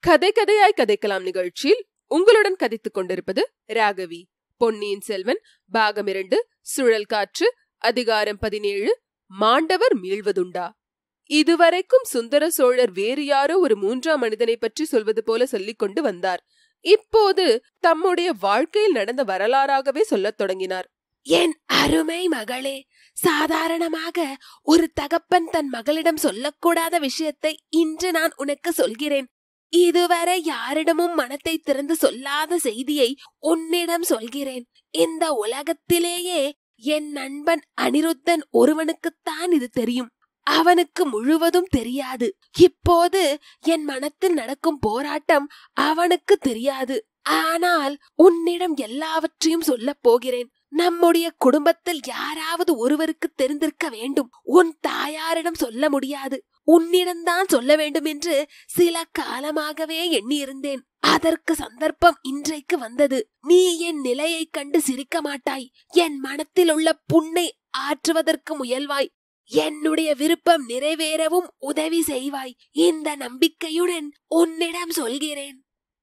கதை கதையாய் கதைக்கலாம் நிகழ்ச்சியில் உங்களுடன் கதைத்துக் கொண்டிருப்பது ராகவி பொன்னியின் செல்வன் பாகம் இரண்டு சுழல் காற்று அதிகாரம் பதினேழு மாண்டவர் மீள்வதுண்டா இதுவரைக்கும் சுந்தர சோழர் வேறு யாரோ ஒரு மூன்றாம் மனிதனை பற்றி சொல்வது போல சொல்லிக் கொண்டு வந்தார் இப்போது தம்முடைய வாழ்க்கையில் நடந்த வரலாறாகவே சொல்லத் தொடங்கினார் என் அருமை மகளே சாதாரணமாக ஒரு தகப்பன் தன் மகளிடம் சொல்லக்கூடாத விஷயத்தை இன்று நான் உனக்கு சொல்கிறேன் இதுவரை யாரிடமும் மனத்தை திறந்து சொல்லாத செய்தியை உன்னிடம் சொல்கிறேன் இந்த உலகத்திலேயே என் நண்பன் அனிருத்தன் ஒருவனுக்குத்தான் இது தெரியும் அவனுக்கு முழுவதும் தெரியாது இப்போது என் மனத்தில் நடக்கும் போராட்டம் அவனுக்கு தெரியாது ஆனால் உன்னிடம் எல்லாவற்றையும் சொல்லப் போகிறேன் நம்முடைய குடும்பத்தில் யாராவது ஒருவருக்கு தெரிந்திருக்க வேண்டும் உன் தாயாரிடம் சொல்ல முடியாது உன்னிடம்தான் சொல்ல வேண்டும் என்று சில காலமாகவே எண்ணியிருந்தேன் அதற்கு சந்தர்ப்பம் இன்றைக்கு வந்தது நீ என் நிலையைக் கண்டு சிரிக்க மாட்டாய் என் மனத்தில் உள்ள புண்ணை ஆற்றுவதற்கு முயல்வாய் என்னுடைய விருப்பம் நிறைவேறவும் உதவி செய்வாய் இந்த நம்பிக்கையுடன் உன்னிடம் சொல்கிறேன்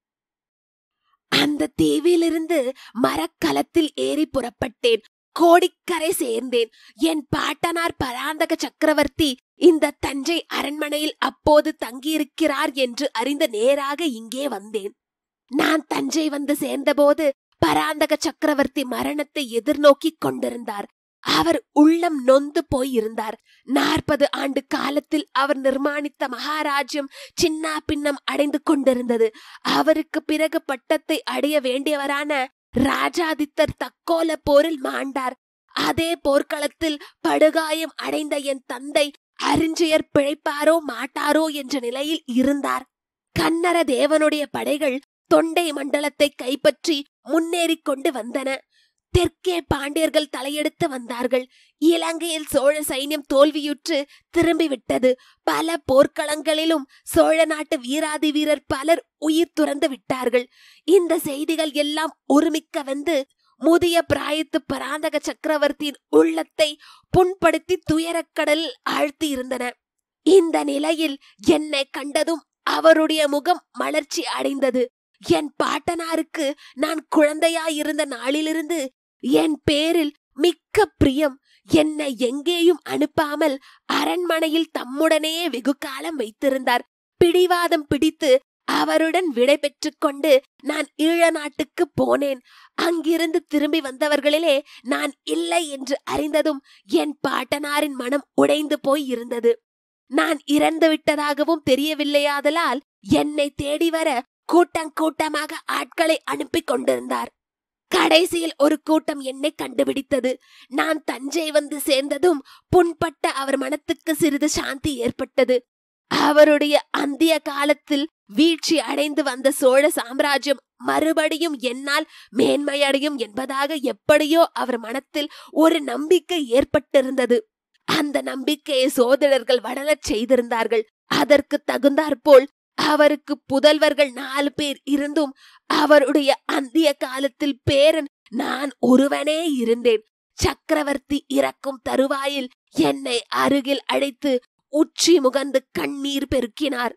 அந்த தீவிலிருந்து மரக்கலத்தில் ஏறி புறப்பட்டேன் கோடிக்கரை சேர்ந்தேன் என் பாட்டனார் பராந்தக சக்கரவர்த்தி இந்த தஞ்சை அரண்மனையில் அப்போது தங்கியிருக்கிறார் என்று அறிந்த நேராக இங்கே வந்தேன் நான் தஞ்சை வந்து சேர்ந்தபோது பராந்தக சக்கரவர்த்தி மரணத்தை எதிர்நோக்கிக் கொண்டிருந்தார் அவர் உள்ளம் நொந்து போய் இருந்தார் நாற்பது ஆண்டு காலத்தில் அவர் நிர்மாணித்த மகாராஜ்யம் சின்னா பின்னம் அடைந்து கொண்டிருந்தது அவருக்கு பிறகு பட்டத்தை அடைய வேண்டியவரான ராஜாதித்தர் தக்கோல போரில் மாண்டார் அதே போர்க்களத்தில் படுகாயம் அடைந்த என் தந்தை அரிஞ்சயர் பிழைப்பாரோ மாட்டாரோ என்ற நிலையில் இருந்தார் கன்னர தேவனுடைய படைகள் தொண்டை மண்டலத்தை கைப்பற்றி முன்னேறிக் கொண்டு வந்தன தெற்கே பாண்டியர்கள் தலையெடுத்து வந்தார்கள் இலங்கையில் சோழ சைன்யம் தோல்வியுற்று திரும்பிவிட்டது பல போர்க்களங்களிலும் சோழ நாட்டு வீராதி வீரர் பலர் உயிர் துறந்து விட்டார்கள் இந்த செய்திகள் எல்லாம் ஒருமிக்க வந்து முதிய பிராயத்து பராந்தக சக்கரவர்த்தியின் உள்ளத்தை புண்படுத்தி துயரக்கடலில் ஆழ்த்தி இருந்தன இந்த நிலையில் என்னை கண்டதும் அவருடைய முகம் மலர்ச்சி அடைந்தது என் பாட்டனாருக்கு நான் குழந்தையாயிருந்த நாளிலிருந்து என் பேரில் மிக்க பிரியம் என்னை எங்கேயும் அனுப்பாமல் அரண்மனையில் தம்முடனேயே வெகு காலம் வைத்திருந்தார் பிடிவாதம் பிடித்து அவருடன் விடை பெற்றுக் கொண்டு நான் ஈழ நாட்டுக்கு போனேன் அங்கிருந்து திரும்பி வந்தவர்களிலே நான் இல்லை என்று அறிந்ததும் என் பாட்டனாரின் மனம் உடைந்து போய் இருந்தது நான் இறந்து விட்டதாகவும் தெரியவில்லையாதலால் என்னை தேடி வர கூட்டங்கூட்டமாக ஆட்களை அனுப்பி கொண்டிருந்தார் கடைசியில் ஒரு கூட்டம் என்னை கண்டுபிடித்தது நான் தஞ்சை வந்து சேர்ந்ததும் புண்பட்ட அவர் மனத்துக்கு சிறிது சாந்தி ஏற்பட்டது அவருடைய அந்திய காலத்தில் வீழ்ச்சி அடைந்து வந்த சோழ சாம்ராஜ்யம் மறுபடியும் என்னால் மேன்மையடையும் என்பதாக எப்படியோ அவர் மனத்தில் ஒரு நம்பிக்கை ஏற்பட்டிருந்தது அந்த நம்பிக்கையை சோதரர்கள் வளரச் செய்திருந்தார்கள் அதற்கு தகுந்தாற்போல் அவருக்கு புதல்வர்கள் நாலு பேர் இருந்தும் அவருடைய அந்திய காலத்தில் பேரன் நான் ஒருவனே இருந்தேன் சக்கரவர்த்தி இறக்கும் தருவாயில் என்னை அருகில் அழைத்து உச்சி முகந்து கண்ணீர் பெருக்கினார்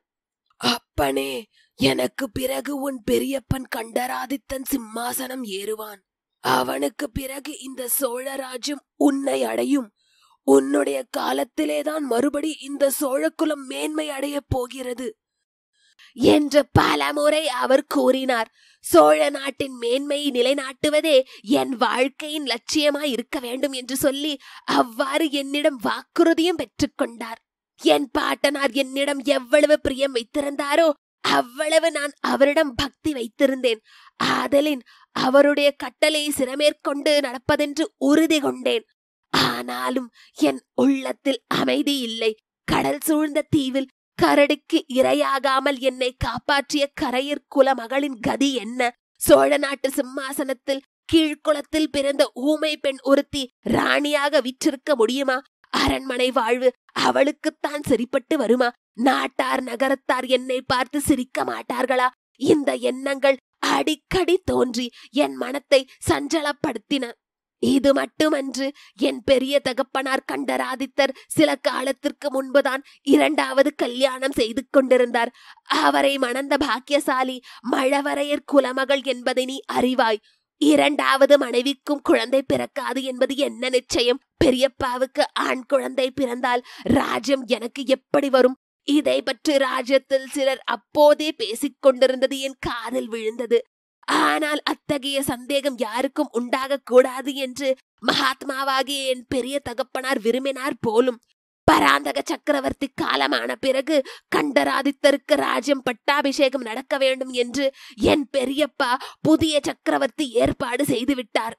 அப்பனே எனக்கு பிறகு உன் பெரியப்பன் கண்டராதித்தன் சிம்மாசனம் ஏறுவான் அவனுக்கு பிறகு இந்த சோழராஜ்யம் உன்னை அடையும் உன்னுடைய காலத்திலேதான் மறுபடி இந்த சோழகுலம் மேன்மை அடையப் போகிறது என்று பலமுறை அவர் கூறினார் சோழ நாட்டின் மேன்மையை நிலைநாட்டுவதே என் வாழ்க்கையின் லட்சியமாய் இருக்க வேண்டும் என்று சொல்லி அவ்வாறு என்னிடம் வாக்குறுதியும் பெற்றுக்கொண்டார் என் பாட்டனார் என்னிடம் எவ்வளவு பிரியம் வைத்திருந்தாரோ அவ்வளவு நான் அவரிடம் பக்தி வைத்திருந்தேன் ஆதலின் அவருடைய கட்டளையை சிறமேற்கொண்டு நடப்பதென்று உறுதி கொண்டேன் ஆனாலும் என் உள்ளத்தில் அமைதி இல்லை கடல் சூழ்ந்த தீவில் கரடிக்கு இரையாகாமல் என்னை காப்பாற்றிய கரையர் குல மகளின் கதி என்ன சோழ நாட்டு சிம்மாசனத்தில் கீழ்குளத்தில் பிறந்த ஊமை பெண் ஒருத்தி ராணியாக விற்றிருக்க முடியுமா அரண்மனை வாழ்வு அவளுக்குத்தான் சரிப்பட்டு வருமா நாட்டார் நகரத்தார் என்னை பார்த்து சிரிக்க மாட்டார்களா இந்த எண்ணங்கள் அடிக்கடி தோன்றி என் மனத்தை சஞ்சலப்படுத்தின இது மட்டுமன்று என் பெரிய தகப்பனார் கண்டராதித்தர் சில காலத்திற்கு முன்புதான் இரண்டாவது கல்யாணம் செய்து கொண்டிருந்தார் அவரை மணந்த பாக்கியசாலி மழவரையர் குலமகள் என்பதை நீ அறிவாய் இரண்டாவது மனைவிக்கும் குழந்தை பிறக்காது என்பது என்ன நிச்சயம் பெரியப்பாவுக்கு ஆண் குழந்தை பிறந்தால் ராஜ்யம் எனக்கு எப்படி வரும் இதை பற்றி ராஜ்யத்தில் சிலர் அப்போதே பேசிக் கொண்டிருந்தது என் காதில் விழுந்தது ஆனால் அத்தகைய சந்தேகம் யாருக்கும் உண்டாக கூடாது என்று மகாத்மாவாகிய என் பெரிய தகப்பனார் விரும்பினார் போலும் பராந்தக சக்கரவர்த்தி காலமான பிறகு கண்டராதித்தருக்கு ராஜ்யம் பட்டாபிஷேகம் நடக்க வேண்டும் என்று என் பெரியப்பா புதிய சக்கரவர்த்தி ஏற்பாடு செய்துவிட்டார்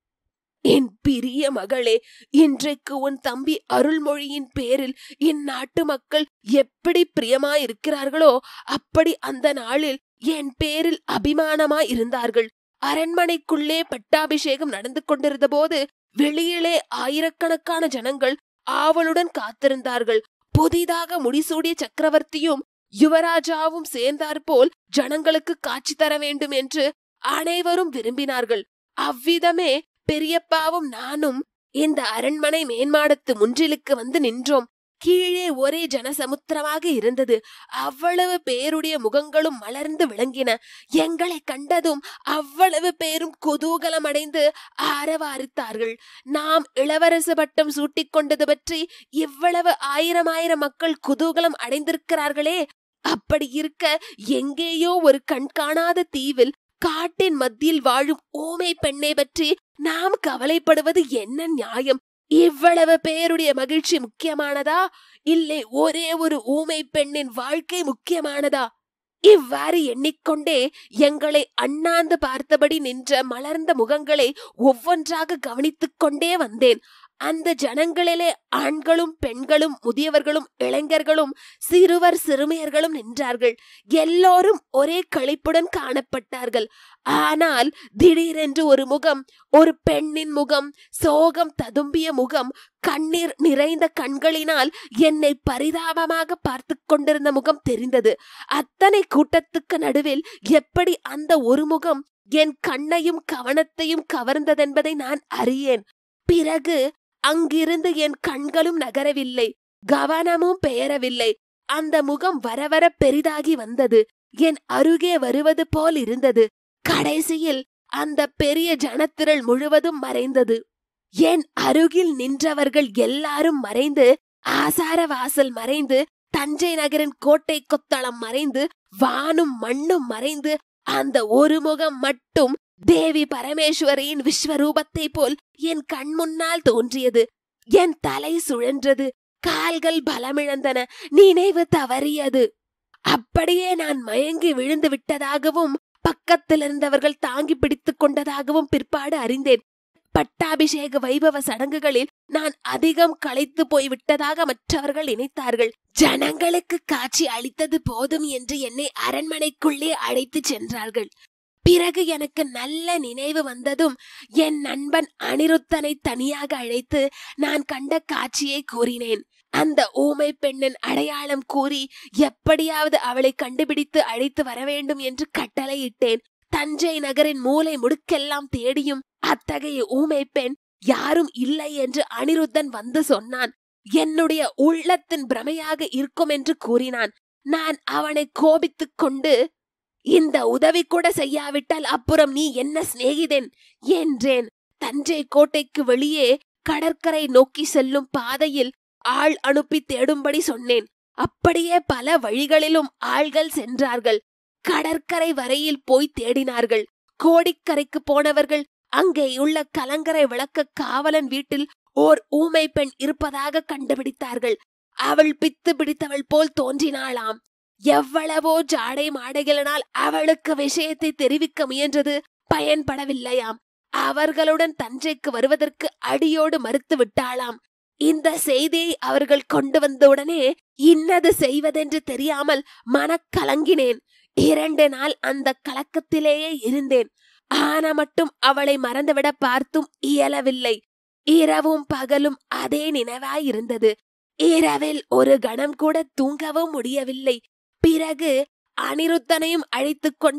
என் பிரிய மகளே இன்றைக்கு உன் தம்பி அருள்மொழியின் பேரில் இந்நாட்டு மக்கள் எப்படி பிரியமாயிருக்கிறார்களோ அப்படி அந்த நாளில் என் பேரில் அபிமானமாய் இருந்தார்கள் அரண்மனைக்குள்ளே பட்டாபிஷேகம் நடந்து கொண்டிருந்த போது வெளியிலே ஆயிரக்கணக்கான ஜனங்கள் ஆவலுடன் காத்திருந்தார்கள் புதிதாக முடிசூடிய சக்கரவர்த்தியும் யுவராஜாவும் சேர்ந்தாற்போல் ஜனங்களுக்கு காட்சி தர வேண்டும் என்று அனைவரும் விரும்பினார்கள் அவ்விதமே பெரியப்பாவும் நானும் இந்த அரண்மனை மேன்மாடத்து முன்றிலுக்கு வந்து நின்றோம் கீழே ஒரே ஜனசமுத்திரமாக இருந்தது அவ்வளவு பேருடைய முகங்களும் மலர்ந்து விளங்கின எங்களை கண்டதும் அவ்வளவு பேரும் குதூகலம் அடைந்து ஆரவாரித்தார்கள் நாம் இளவரசு பட்டம் சூட்டிக் கொண்டது பற்றி இவ்வளவு ஆயிரம் ஆயிரம் மக்கள் குதூகலம் அடைந்திருக்கிறார்களே அப்படி இருக்க எங்கேயோ ஒரு கண்காணாத தீவில் காட்டின் மத்தியில் வாழும் ஊமை பெண்ணை பற்றி நாம் கவலைப்படுவது என்ன நியாயம் இவ்வளவு பேருடைய மகிழ்ச்சி முக்கியமானதா இல்லை ஒரே ஒரு ஊமை பெண்ணின் வாழ்க்கை முக்கியமானதா இவ்வாறு எண்ணிக்கொண்டே எங்களை அண்ணாந்து பார்த்தபடி நின்ற மலர்ந்த முகங்களை ஒவ்வொன்றாக கவனித்துக் கொண்டே வந்தேன் அந்த ஜனங்களிலே ஆண்களும் பெண்களும் முதியவர்களும் இளைஞர்களும் சிறுவர் சிறுமியர்களும் நின்றார்கள் எல்லோரும் ஒரே களிப்புடன் காணப்பட்டார்கள் ஆனால் திடீரென்று ஒரு முகம் ஒரு பெண்ணின் முகம் சோகம் ததும்பிய முகம் கண்ணீர் நிறைந்த கண்களினால் என்னை பரிதாபமாக பார்த்து கொண்டிருந்த முகம் தெரிந்தது அத்தனை கூட்டத்துக்கு நடுவில் எப்படி அந்த ஒரு முகம் என் கண்ணையும் கவனத்தையும் கவர்ந்ததென்பதை நான் அறியேன் பிறகு அங்கிருந்து என் கண்களும் நகரவில்லை கவனமும் பெயரவில்லை அந்த முகம் வர வர பெரிதாகி வந்தது என் அருகே வருவது போல் இருந்தது கடைசியில் அந்த பெரிய ஜனத்திரள் முழுவதும் மறைந்தது என் அருகில் நின்றவர்கள் எல்லாரும் மறைந்து ஆசார வாசல் மறைந்து தஞ்சை நகரின் கோட்டை கொத்தளம் மறைந்து வானும் மண்ணும் மறைந்து அந்த ஒரு முகம் மட்டும் தேவி பரமேஸ்வரியின் விஸ்வரூபத்தை போல் என் கண் முன்னால் தோன்றியது என் தலை சுழன்றது கால்கள் பலமிழந்தன நினைவு தவறியது அப்படியே நான் மயங்கி விழுந்து விட்டதாகவும் பக்கத்தில் இருந்தவர்கள் தாங்கி பிடித்துக் கொண்டதாகவும் பிற்பாடு அறிந்தேன் பட்டாபிஷேக வைபவ சடங்குகளில் நான் அதிகம் களைத்து போய் விட்டதாக மற்றவர்கள் நினைத்தார்கள் ஜனங்களுக்கு காட்சி அளித்தது போதும் என்று என்னை அரண்மனைக்குள்ளே அழைத்து சென்றார்கள் பிறகு எனக்கு நல்ல நினைவு வந்ததும் என் நண்பன் அனிருத்தனை தனியாக அழைத்து நான் கண்ட காட்சியை கூறினேன் அந்த ஊமை பெண்ணின் அடையாளம் கூறி எப்படியாவது அவளை கண்டுபிடித்து அழைத்து வர வேண்டும் என்று கட்டளையிட்டேன் தஞ்சை நகரின் மூலை முடுக்கெல்லாம் தேடியும் அத்தகைய ஊமை பெண் யாரும் இல்லை என்று அனிருத்தன் வந்து சொன்னான் என்னுடைய உள்ளத்தின் பிரமையாக இருக்கும் என்று கூறினான் நான் அவனை கோபித்துக் கொண்டு இந்த உதவி கூட செய்யாவிட்டால் அப்புறம் நீ என்ன சிநேகிதன் என்றேன் தஞ்சை கோட்டைக்கு வெளியே கடற்கரை நோக்கி செல்லும் பாதையில் ஆள் அனுப்பி தேடும்படி சொன்னேன் அப்படியே பல வழிகளிலும் ஆள்கள் சென்றார்கள் கடற்கரை வரையில் போய் தேடினார்கள் கோடிக்கரைக்கு போனவர்கள் அங்கே உள்ள கலங்கரை விளக்க காவலன் வீட்டில் ஓர் ஊமை பெண் இருப்பதாக கண்டுபிடித்தார்கள் அவள் பித்து பிடித்தவள் போல் தோன்றினாளாம் எவ்வளவோ ஜாடை மாடைகளினால் அவளுக்கு விஷயத்தை தெரிவிக்க முயன்றது பயன்படவில்லையாம் அவர்களுடன் தஞ்சைக்கு வருவதற்கு அடியோடு மறுத்து விட்டாளாம் இந்த செய்தியை அவர்கள் கொண்டு வந்தவுடனே இன்னது செய்வதென்று தெரியாமல் மனக்கலங்கினேன் இரண்டு நாள் அந்த கலக்கத்திலேயே இருந்தேன் ஆனா மட்டும் அவளை மறந்துவிட பார்த்தும் இயலவில்லை இரவும் பகலும் அதே நினைவாயிருந்தது இரவில் ஒரு கணம் கூட தூங்கவும் முடியவில்லை பிறகு அனிருத்தனையும் அழைத்துக் கொண்டு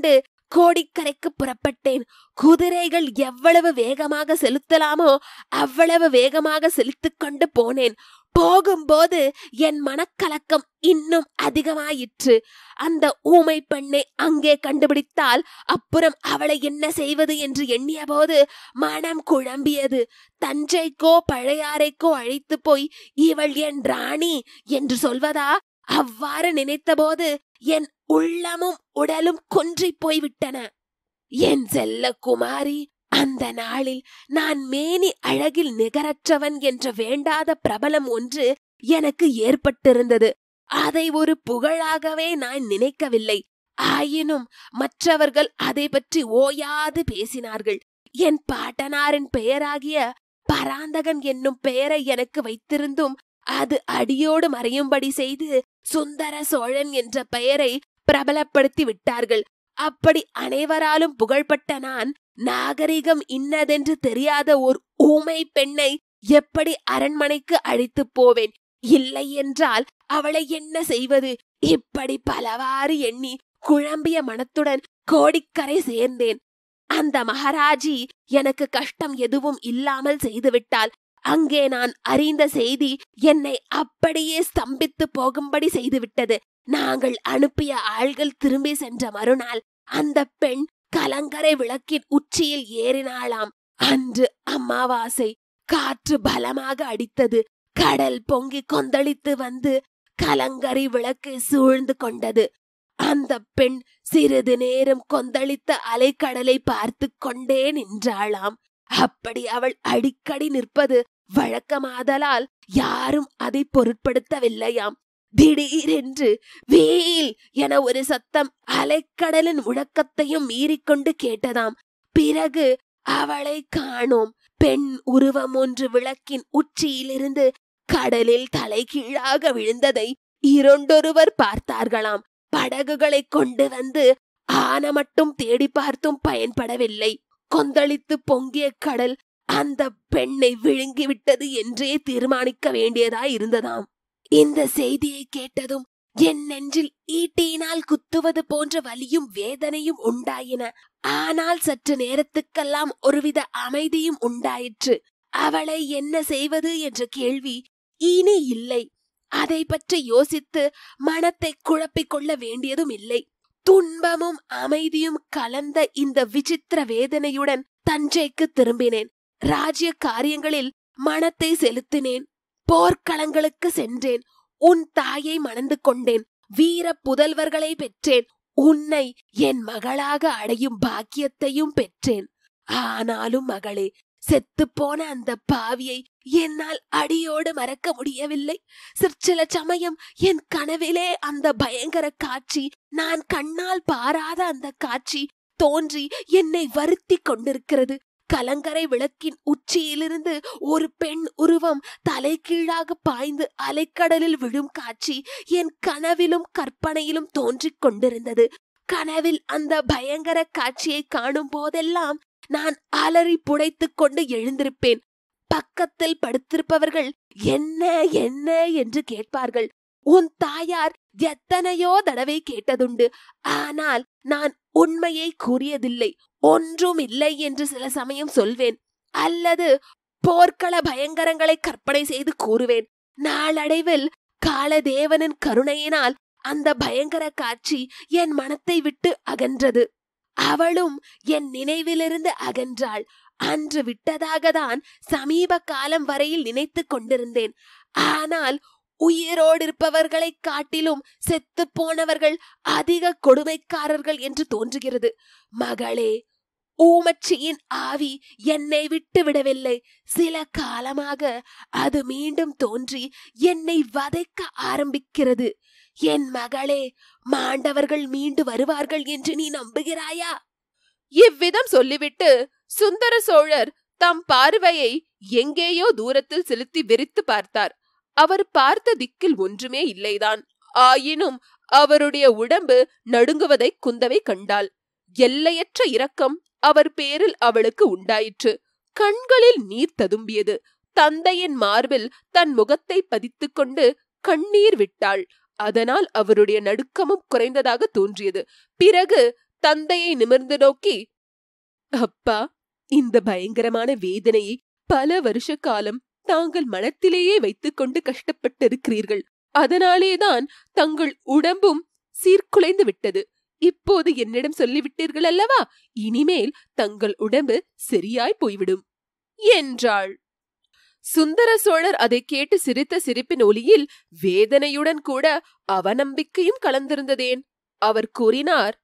கோடிக்கரைக்கு புறப்பட்டேன் குதிரைகள் எவ்வளவு வேகமாக செலுத்தலாமோ அவ்வளவு வேகமாக செலுத்திக் கொண்டு போனேன் போகும்போது என் மனக்கலக்கம் இன்னும் அதிகமாயிற்று அந்த ஊமை பெண்ணை அங்கே கண்டுபிடித்தால் அப்புறம் அவளை என்ன செய்வது என்று எண்ணியபோது மனம் குழம்பியது தஞ்சைக்கோ பழையாறைக்கோ அழைத்து போய் இவள் என் ராணி என்று சொல்வதா அவ்வாறு நினைத்தபோது என் உள்ளமும் உடலும் கொன்றி போய்விட்டன என் செல்ல குமாரி அந்த நாளில் நான் மேனி அழகில் நிகரற்றவன் என்ற வேண்டாத பிரபலம் ஒன்று எனக்கு ஏற்பட்டிருந்தது அதை ஒரு புகழாகவே நான் நினைக்கவில்லை ஆயினும் மற்றவர்கள் அதை பற்றி ஓயாது பேசினார்கள் என் பாட்டனாரின் பெயராகிய பராந்தகன் என்னும் பெயரை எனக்கு வைத்திருந்தும் அது அடியோடு மறையும்படி செய்து சுந்தர சோழன் என்ற பெயரை பிரபலப்படுத்தி விட்டார்கள் அப்படி அனைவராலும் புகழ்பட்ட நான் நாகரிகம் இன்னதென்று தெரியாத ஒரு ஊமை பெண்ணை எப்படி அரண்மனைக்கு அழைத்துப் போவேன் இல்லை என்றால் அவளை என்ன செய்வது இப்படி பலவாறு எண்ணி குழம்பிய மனத்துடன் கோடிக்கரை சேர்ந்தேன் அந்த மகாராஜி எனக்கு கஷ்டம் எதுவும் இல்லாமல் செய்துவிட்டால் அங்கே நான் அறிந்த செய்தி என்னை அப்படியே ஸ்தம்பித்து போகும்படி செய்துவிட்டது நாங்கள் அனுப்பிய ஆள்கள் திரும்பி சென்ற மறுநாள் அந்த பெண் கலங்கரை விளக்கின் உச்சியில் ஏறினாளாம் அன்று அமாவாசை காற்று பலமாக அடித்தது கடல் பொங்கி கொந்தளித்து வந்து கலங்கரை விளக்கை சூழ்ந்து கொண்டது அந்த பெண் சிறிது நேரம் கொந்தளித்த அலைக்கடலை பார்த்து கொண்டே நின்றாளாம் அப்படி அவள் அடிக்கடி நிற்பது வழக்கமாதலால் யாரும் அதை பொருட்படுத்தவில்லையாம் திடீரென்று வேல் என ஒரு சத்தம் அலைக்கடலின் முழக்கத்தையும் மீறிக்கொண்டு கேட்டதாம் பிறகு அவளை காணோம் பெண் உருவம் ஒன்று விளக்கின் உச்சியிலிருந்து கடலில் தலைகீழாக விழுந்ததை இரண்டொருவர் பார்த்தார்களாம் படகுகளை கொண்டு வந்து ஆன மட்டும் தேடி பார்த்தும் பயன்படவில்லை கொந்தளித்து பொங்கிய கடல் அந்த பெண்ணை விழுங்கிவிட்டது என்றே தீர்மானிக்க வேண்டியதாய் இருந்ததாம் இந்த செய்தியை கேட்டதும் என் நெஞ்சில் ஈட்டியினால் குத்துவது போன்ற வலியும் வேதனையும் உண்டாயின ஆனால் சற்று நேரத்துக்கெல்லாம் ஒருவித அமைதியும் உண்டாயிற்று அவளை என்ன செய்வது என்ற கேள்வி இனி இல்லை அதை பற்றி யோசித்து மனத்தை குழப்பிக் கொள்ள வேண்டியதும் இல்லை துன்பமும் அமைதியும் கலந்த இந்த விசித்திர வேதனையுடன் தஞ்சைக்கு திரும்பினேன் ராஜ்ய காரியங்களில் மனத்தை செலுத்தினேன் போர்க்களங்களுக்கு சென்றேன் உன் தாயை மணந்து கொண்டேன் வீர புதல்வர்களை பெற்றேன் உன்னை என் மகளாக அடையும் பாக்கியத்தையும் பெற்றேன் ஆனாலும் மகளே செத்துப்போன அந்த பாவியை என்னால் அடியோடு மறக்க முடியவில்லை சிற்சில சமயம் என் கனவிலே அந்த பயங்கர காட்சி நான் கண்ணால் பாராத அந்த காட்சி தோன்றி என்னை வருத்தி கொண்டிருக்கிறது கலங்கரை விளக்கின் உச்சியிலிருந்து ஒரு பெண் உருவம் தலைகீழாக பாய்ந்து அலைக்கடலில் விழும் காட்சி என் கனவிலும் கற்பனையிலும் தோன்றிக் கொண்டிருந்தது கனவில் அந்த பயங்கர காட்சியை காணும் போதெல்லாம் நான் அலறி புடைத்துக் கொண்டு எழுந்திருப்பேன் பக்கத்தில் படுத்திருப்பவர்கள் என்ன என்ன என்று கேட்பார்கள் உன் தாயார் எத்தனையோ தடவை கேட்டதுண்டு ஆனால் நான் உண்மையை கூறியதில்லை ஒன்றும் இல்லை என்று சில சமயம் சொல்வேன் அல்லது போர்க்கள பயங்கரங்களை கற்பனை செய்து கூறுவேன் நாளடைவில் காலதேவனின் கருணையினால் அந்த பயங்கர காட்சி என் மனத்தை விட்டு அகன்றது அவளும் என் நினைவிலிருந்து அகன்றாள் அன்று விட்டதாக தான் சமீப காலம் வரையில் நினைத்துக் கொண்டிருந்தேன் ஆனால் உயிரோடு இருப்பவர்களை காட்டிலும் செத்து போனவர்கள் அதிக கொடுமைக்காரர்கள் என்று தோன்றுகிறது மகளே ஊமச்சியின் ஆவி என்னை விட்டு விடவில்லை சில காலமாக அது மீண்டும் தோன்றி என்னை வதைக்க ஆரம்பிக்கிறது என் மகளே மாண்டவர்கள் மீண்டு வருவார்கள் என்று நீ நம்புகிறாயா இவ்விதம் சொல்லிவிட்டு சுந்தர சோழர் தம் பார்வையை எங்கேயோ தூரத்தில் செலுத்தி வெறித்து பார்த்தார் அவர் பார்த்த திக்கில் ஒன்றுமே இல்லைதான் ஆயினும் அவருடைய உடம்பு நடுங்குவதை குந்தவை கண்டாள் எல்லையற்ற இரக்கம் அவர் பேரில் அவளுக்கு உண்டாயிற்று கண்களில் நீர் ததும்பியது தந்தையின் மார்பில் தன் முகத்தை பதித்துக் கொண்டு கண்ணீர் விட்டாள் அதனால் அவருடைய நடுக்கமும் குறைந்ததாக தோன்றியது பிறகு தந்தையை நிமிர்ந்து நோக்கி அப்பா இந்த பயங்கரமான வேதனையை பல வருஷ காலம் தாங்கள் மனத்திலேயே வைத்துக்கொண்டு கஷ்டப்பட்டிருக்கிறீர்கள் அதனாலேதான் தங்கள் உடம்பும் சீர்குலைந்து விட்டது இப்போது என்னிடம் சொல்லிவிட்டீர்கள் அல்லவா இனிமேல் தங்கள் உடம்பு சரியாய் போய்விடும் என்றாள் சுந்தர சோழர் அதை கேட்டு சிரித்த சிரிப்பின் ஒலியில் வேதனையுடன் கூட அவநம்பிக்கையும் கலந்திருந்ததேன் அவர் கூறினார்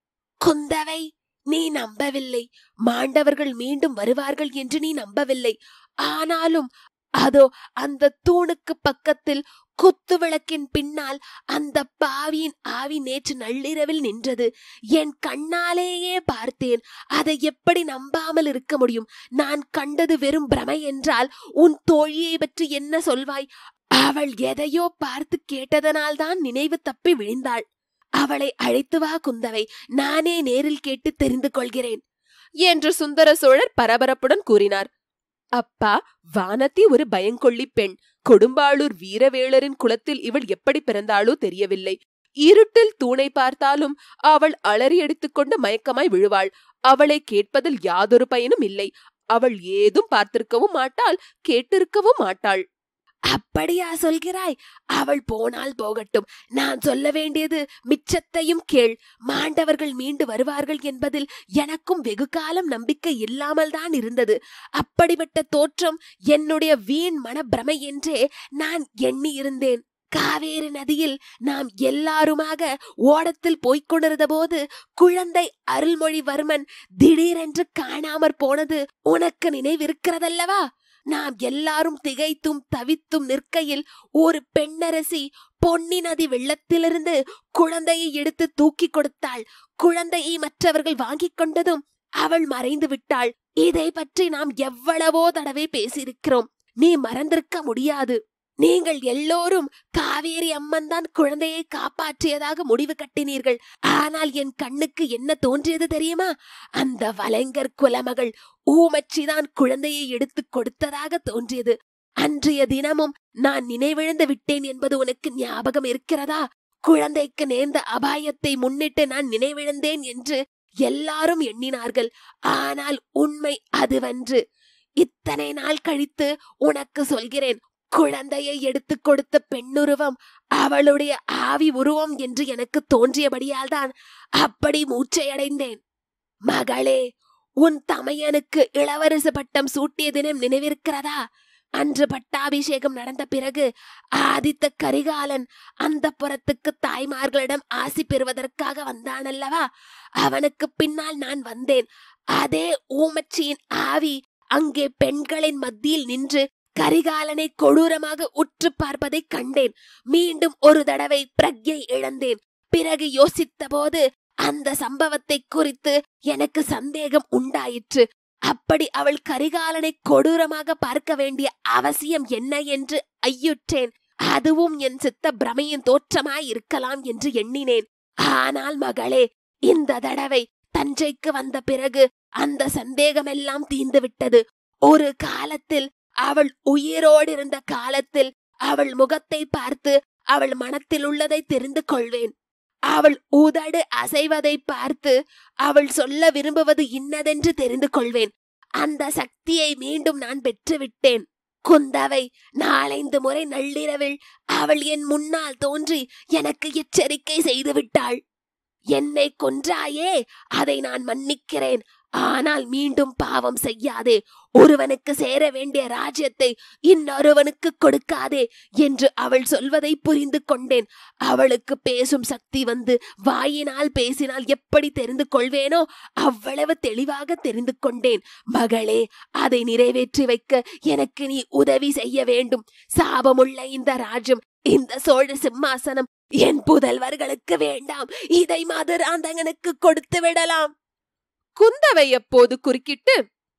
குந்தவை நீ நம்பவில்லை மாண்டவர்கள் மீண்டும் வருவார்கள் என்று நீ நம்பவில்லை ஆனாலும் அதோ அந்த தூணுக்கு பக்கத்தில் குத்து விளக்கின் பின்னால் அந்த பாவியின் ஆவி நேற்று நள்ளிரவில் நின்றது என் கண்ணாலேயே பார்த்தேன் அதை எப்படி நம்பாமல் இருக்க முடியும் நான் கண்டது வெறும் பிரமை என்றால் உன் தோழியை பற்றி என்ன சொல்வாய் அவள் எதையோ பார்த்து கேட்டதனால்தான் நினைவு தப்பி விழுந்தாள் அவளை அழைத்து வா குந்தவை நானே நேரில் கேட்டு தெரிந்து கொள்கிறேன் என்று சுந்தர சோழர் பரபரப்புடன் கூறினார் அப்பா வானதி ஒரு பயங்கொள்ளி பெண் கொடும்பாளூர் வீரவேளரின் குலத்தில் இவள் எப்படி பிறந்தாளோ தெரியவில்லை இருட்டில் தூணை பார்த்தாலும் அவள் அலறி கொண்டு மயக்கமாய் விழுவாள் அவளை கேட்பதில் யாதொரு பயனும் இல்லை அவள் ஏதும் பார்த்திருக்கவும் மாட்டாள் கேட்டிருக்கவும் மாட்டாள் அப்படியா சொல்கிறாய் அவள் போனால் போகட்டும் நான் சொல்ல வேண்டியது மிச்சத்தையும் கேள் மாண்டவர்கள் மீண்டு வருவார்கள் என்பதில் எனக்கும் வெகு காலம் நம்பிக்கை இல்லாமல் தான் இருந்தது அப்படிப்பட்ட தோற்றம் என்னுடைய வீண் மனப்பிரமை என்றே நான் எண்ணி இருந்தேன் காவேரி நதியில் நாம் எல்லாருமாக ஓடத்தில் போய்க் கொண்டிருந்த போது குழந்தை அருள்மொழிவர்மன் திடீரென்று காணாமற் போனது உனக்கு நினைவிருக்கிறதல்லவா நாம் எல்லாரும் திகைத்தும் தவித்தும் நிற்கையில் ஒரு பெண்ணரசி பொன்னி நதி வெள்ளத்திலிருந்து குழந்தையை எடுத்து தூக்கி கொடுத்தாள் குழந்தையை மற்றவர்கள் வாங்கிக் கொண்டதும் அவள் மறைந்து விட்டாள் இதை பற்றி நாம் எவ்வளவோ தடவை பேசியிருக்கிறோம் நீ மறந்திருக்க முடியாது நீங்கள் எல்லோரும் காவேரி அம்மன் தான் குழந்தையை காப்பாற்றியதாக முடிவு கட்டினீர்கள் ஆனால் என் கண்ணுக்கு என்ன தோன்றியது தெரியுமா அந்த வலைங்கர் குலமகள் ஊமச்சிதான் குழந்தையை எடுத்து கொடுத்ததாக தோன்றியது அன்றைய தினமும் நான் நினைவிழந்து விட்டேன் என்பது உனக்கு ஞாபகம் இருக்கிறதா குழந்தைக்கு நேர்ந்த அபாயத்தை முன்னிட்டு நான் நினைவிழந்தேன் என்று எல்லாரும் எண்ணினார்கள் ஆனால் உண்மை அதுவன்று இத்தனை நாள் கழித்து உனக்கு சொல்கிறேன் குழந்தையை எடுத்து கொடுத்த பெண்ணுருவம் அவளுடைய ஆவி உருவம் என்று எனக்கு தோன்றியபடியால் தான் அப்படி மூச்சையடைந்தேன் மகளே உன் தமையனுக்கு இளவரசு பட்டம் சூட்டிய தினம் நினைவிருக்கிறதா அன்று பட்டாபிஷேகம் நடந்த பிறகு ஆதித்த கரிகாலன் அந்த புறத்துக்கு தாய்மார்களிடம் ஆசி பெறுவதற்காக வந்தானல்லவா அவனுக்கு பின்னால் நான் வந்தேன் அதே ஊமச்சியின் ஆவி அங்கே பெண்களின் மத்தியில் நின்று கரிகாலனை கொடூரமாக உற்று பார்ப்பதை கண்டேன் மீண்டும் ஒரு தடவை பிரக்யை இழந்தேன் பிறகு யோசித்த போது அந்த சம்பவத்தை குறித்து எனக்கு சந்தேகம் உண்டாயிற்று அப்படி அவள் கரிகாலனை கொடூரமாக பார்க்க வேண்டிய அவசியம் என்ன என்று ஐயுற்றேன் அதுவும் என் சித்த பிரமையின் தோற்றமாய் இருக்கலாம் என்று எண்ணினேன் ஆனால் மகளே இந்த தடவை தஞ்சைக்கு வந்த பிறகு அந்த சந்தேகமெல்லாம் தீர்ந்து விட்டது ஒரு காலத்தில் அவள் உயிரோடு இருந்த காலத்தில் அவள் முகத்தை பார்த்து அவள் மனத்தில் உள்ளதை தெரிந்து கொள்வேன் அவள் உதடு அசைவதை பார்த்து அவள் சொல்ல விரும்புவது இன்னதென்று தெரிந்து கொள்வேன் அந்த சக்தியை மீண்டும் நான் பெற்றுவிட்டேன் குந்தவை நாலைந்து முறை நள்ளிரவில் அவள் என் முன்னால் தோன்றி எனக்கு எச்சரிக்கை செய்து விட்டாள் என்னை கொன்றாயே அதை நான் மன்னிக்கிறேன் ஆனால் மீண்டும் பாவம் செய்யாதே ஒருவனுக்கு சேர வேண்டிய ராஜ்யத்தை இன்னொருவனுக்கு கொடுக்காதே என்று அவள் சொல்வதை புரிந்து கொண்டேன் அவளுக்கு பேசும் சக்தி வந்து வாயினால் பேசினால் எப்படி தெரிந்து கொள்வேனோ அவ்வளவு தெளிவாக தெரிந்து கொண்டேன் மகளே அதை நிறைவேற்றி வைக்க எனக்கு நீ உதவி செய்ய வேண்டும் சாபமுள்ள இந்த ராஜ்யம் இந்த சோழ சிம்மாசனம் என் புதல்வர்களுக்கு வேண்டாம் இதை மதுராந்தகனுக்கு கொடுத்து விடலாம் குந்தவை அப்போது குறுக்கிட்டு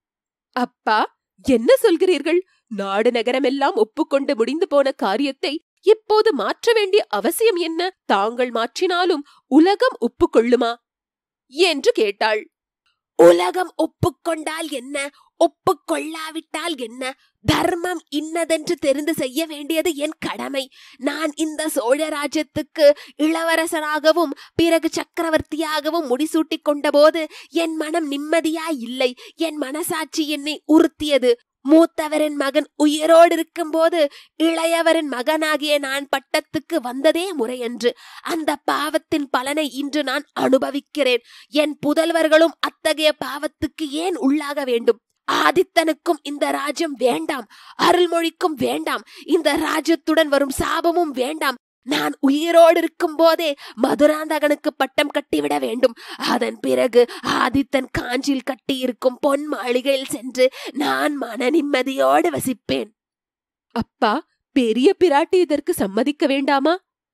அப்பா என்ன சொல்கிறீர்கள் நாடு நகரமெல்லாம் ஒப்புக்கொண்டு முடிந்து போன காரியத்தை இப்போது மாற்ற வேண்டிய அவசியம் என்ன தாங்கள் மாற்றினாலும் உலகம் ஒப்புக்கொள்ளுமா என்று கேட்டாள் உலகம் ஒப்புக்கொண்டால் என்ன ஒப்புக்கொள்ளாவிட்டால் என்ன தர்மம் இன்னதென்று தெரிந்து செய்ய வேண்டியது என் கடமை நான் இந்த சோழ ராஜ்யத்துக்கு இளவரசனாகவும் பிறகு சக்கரவர்த்தியாகவும் முடிசூட்டிக் கொண்டபோது என் மனம் நிம்மதியாய் இல்லை என் மனசாட்சி என்னை உறுத்தியது மூத்தவரின் மகன் உயிரோடு இருக்கும்போது இளையவரின் மகனாகிய நான் பட்டத்துக்கு வந்ததே முறையன்று அந்த பாவத்தின் பலனை இன்று நான் அனுபவிக்கிறேன் என் புதல்வர்களும் அத்தகைய பாவத்துக்கு ஏன் உள்ளாக வேண்டும் ஆதித்தனுக்கும் இந்த ராஜ்யம் வேண்டாம் அருள்மொழிக்கும் வேண்டாம் இந்த ராஜ்யத்துடன் வரும் சாபமும் வேண்டாம் நான் உயிரோடு இருக்கும் போதே மதுராந்தகனுக்கு பட்டம் கட்டிவிட வேண்டும் அதன் பிறகு ஆதித்தன் காஞ்சியில் கட்டியிருக்கும் பொன் மாளிகையில் சென்று நான் மன நிம்மதியோடு வசிப்பேன் அப்பா பெரிய பிராட்டி இதற்கு சம்மதிக்க வேண்டாமா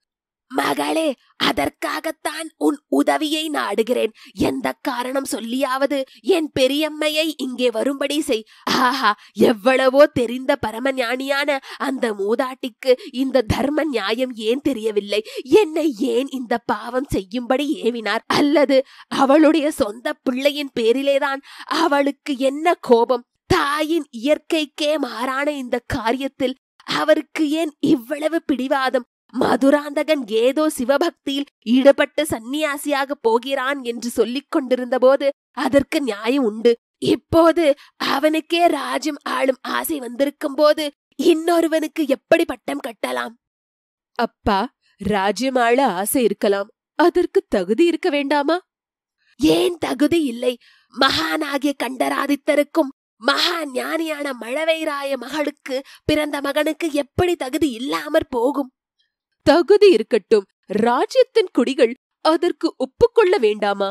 மகளே அதற்காகத்தான் உன் உதவியை நாடுகிறேன் எந்த காரணம் சொல்லியாவது என் பெரியம்மையை இங்கே வரும்படி செய் ஆஹா எவ்வளவோ தெரிந்த பரமஞானியான அந்த மூதாட்டிக்கு இந்த தர்ம நியாயம் ஏன் தெரியவில்லை என்னை ஏன் இந்த பாவம் செய்யும்படி ஏவினார் அல்லது அவளுடைய சொந்த பிள்ளையின் பேரிலேதான் அவளுக்கு என்ன கோபம் தாயின் இயற்கைக்கே மாறான இந்த காரியத்தில் அவருக்கு ஏன் இவ்வளவு பிடிவாதம் மதுராந்தகன் ஏதோ சிவபக்தியில் ஈடுபட்டு சந்நியாசியாக போகிறான் என்று சொல்லிக் கொண்டிருந்த போது அதற்கு நியாயம் உண்டு இப்போது அவனுக்கே ராஜ்யம் ஆளும் ஆசை வந்திருக்கும் போது இன்னொருவனுக்கு எப்படி பட்டம் கட்டலாம் அப்பா ராஜ்யம் ஆள ஆசை இருக்கலாம் அதற்கு தகுதி இருக்க வேண்டாமா ஏன் தகுதி இல்லை மகானாகிய கண்டராதித்தருக்கும் மகா ஞானியான மழவைராய மகளுக்கு பிறந்த மகனுக்கு எப்படி தகுதி இல்லாமற் போகும் தகுதி இருக்கட்டும் ராஜ்யத்தின் குடிகள் அதற்கு ஒப்புக்கொள்ள வேண்டாமா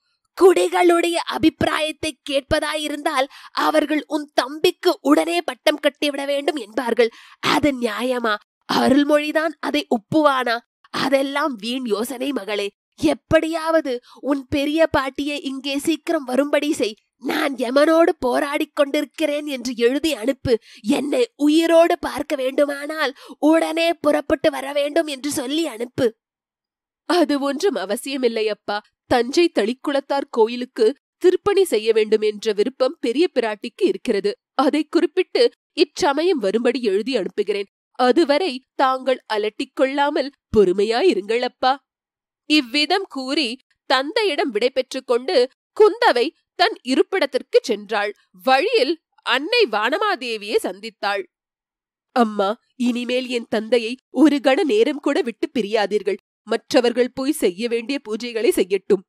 குடிகளுடைய அபிப்பிராயத்தை கேட்பதாயிருந்தால் அவர்கள் உன் தம்பிக்கு உடனே பட்டம் கட்டிவிட வேண்டும் என்பார்கள் அது நியாயமா அருள்மொழிதான் அதை ஒப்புவானா அதெல்லாம் வீண் யோசனை மகளே எப்படியாவது உன் பெரிய பாட்டியை இங்கே சீக்கிரம் வரும்படி செய் நான் யமனோடு போராடிக் கொண்டிருக்கிறேன் என்று எழுதி அனுப்பு என்னை உயிரோடு பார்க்க வேண்டுமானால் உடனே புறப்பட்டு வர வேண்டும் என்று சொல்லி அனுப்பு அது ஒன்றும் அவசியமில்லை அப்பா தஞ்சை தளிக்குளத்தார் கோயிலுக்கு திருப்பணி செய்ய வேண்டும் என்ற விருப்பம் பெரிய பிராட்டிக்கு இருக்கிறது அதை குறிப்பிட்டு இச்சமயம் வரும்படி எழுதி அனுப்புகிறேன் அதுவரை தாங்கள் அலட்டிக் கொள்ளாமல் பொறுமையாயிருங்கள் அப்பா இவ்விதம் கூறி தந்தையிடம் விடை பெற்றுக் கொண்டு குந்தவை தன் இருப்பிடத்திற்கு சென்றாள் வழியில் அன்னை வானமாதேவியை சந்தித்தாள் அம்மா இனிமேல் என் தந்தையை ஒரு கண நேரம் கூட விட்டு பிரியாதீர்கள் மற்றவர்கள் போய் செய்ய வேண்டிய பூஜைகளை செய்யட்டும்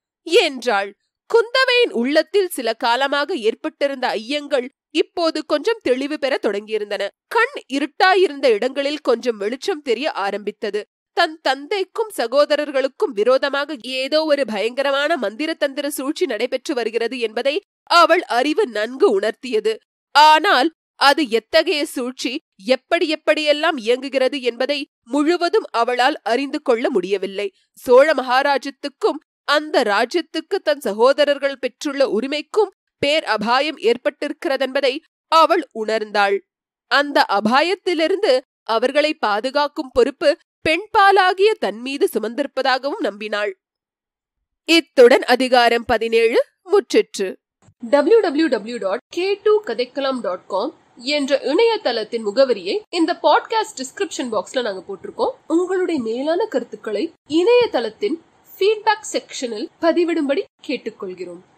என்றாள் குந்தவையின் உள்ளத்தில் சில காலமாக ஏற்பட்டிருந்த ஐயங்கள் இப்போது கொஞ்சம் தெளிவு பெற தொடங்கியிருந்தன கண் இருட்டாயிருந்த இடங்களில் கொஞ்சம் வெளிச்சம் தெரிய ஆரம்பித்தது தன் தந்தைக்கும் சகோதரர்களுக்கும் விரோதமாக ஏதோ ஒரு பயங்கரமான மந்திர தந்திர சூழ்ச்சி நடைபெற்று வருகிறது என்பதை அவள் அறிவு நன்கு உணர்த்தியது ஆனால் அது எத்தகைய சூழ்ச்சி எப்படி எப்படியெல்லாம் இயங்குகிறது என்பதை முழுவதும் அவளால் அறிந்து கொள்ள முடியவில்லை சோழ மகாராஜ்யத்துக்கும் அந்த ராஜ்யத்துக்கு தன் சகோதரர்கள் பெற்றுள்ள உரிமைக்கும் பேர் அபாயம் ஏற்பட்டிருக்கிறதென்பதை அவள் உணர்ந்தாள் அந்த அபாயத்திலிருந்து அவர்களை பாதுகாக்கும் பொறுப்பு பெண்பாலாகிய தன் மீது சுமந்திருப்பதாகவும் நம்பினாள் இத்துடன் அதிகாரம் பதினேழு முற்றிற்று W W W dot K two கதைக்கலாம் டாட் காம் என்ற இணையதளத்தின் முகவரியை இந்த பாட்காஸ்ட் டிஸ்கிரிப்ஷன் பாக்ஸ்ல நாங்க போட்டிருக்கோம் உங்களுடைய மேலான கருத்துக்களை இணையதளத்தின் ஃபீட்பேக் செக்ஷனில் பதிவிடும்படி கேட்டுக்கொள்கிறோம்